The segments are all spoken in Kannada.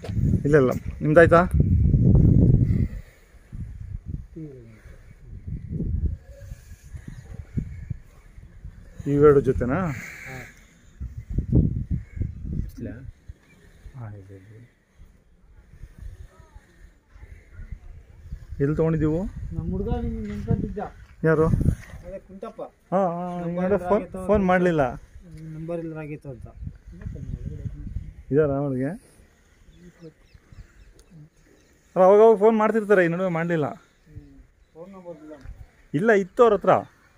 ಇಲ್ಲ ಇಲ್ಲ ನಿಮ್ದಾಯ್ತಾ ಇವೆರಡು ಜೊತೆನಾ ಹಾಂ ಇದೆ ಇದೆ. ಎಲ್ಲಿ ತೊಗೊಂಡಿದ್ದೀವು ನಮ್ಮ ಹುಡುಗ ನಿಮ್ ನಿಂತ್ಕೊಂಡಿದ್ದ ಯಾರು ಅದೇ ಕುಂಟಪ್ಪ ಹಾಂ ಹಾಂ ಫೋನ್ ಫೋನ್ ಮಾಡಲಿಲ್ಲ ನಂಬರ್ ಇಲ್ಲದಾಗಿತ್ತು ಅಂತ ಇದಾರ ಅವ್ರಿಗೆ ಅಲ್ಲ ಅವಾಗ ಅವಾಗ ಫೋನ್ ಮಾಡ್ತಿರ್ತಾರೆ ಈ ನಡುವೆ ಮಾಡಲಿಲ್ಲ ಫೋನ್ ನಂಬರ್ ಇಲ್ಲ ಇಲ್ಲ ಇತ್ತು ಅವ್ರ ಹತ್ರ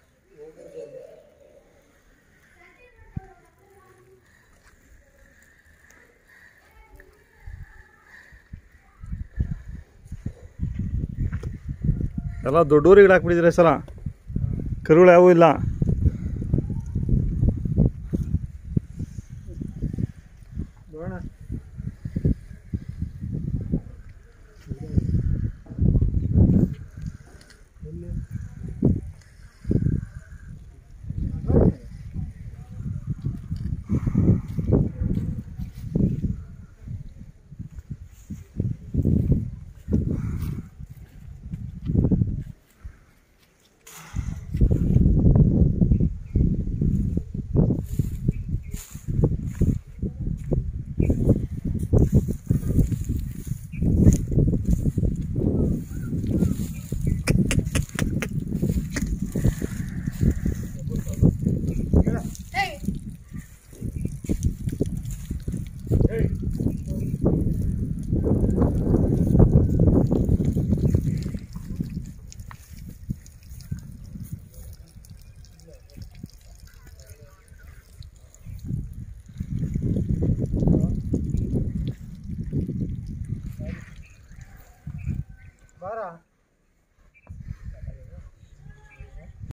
ಎಲ್ಲ ದೊಡ್ಡೂರಿಗೆ ಹಾಕ್ಬಿಟ್ಟಿದ್ರೆ ಸಲ ಕರುಗಳು ಯಾವೂ ಇಲ್ಲ ನೋಡೋಣ ಎಲ್ಲಿ? ಬಾರ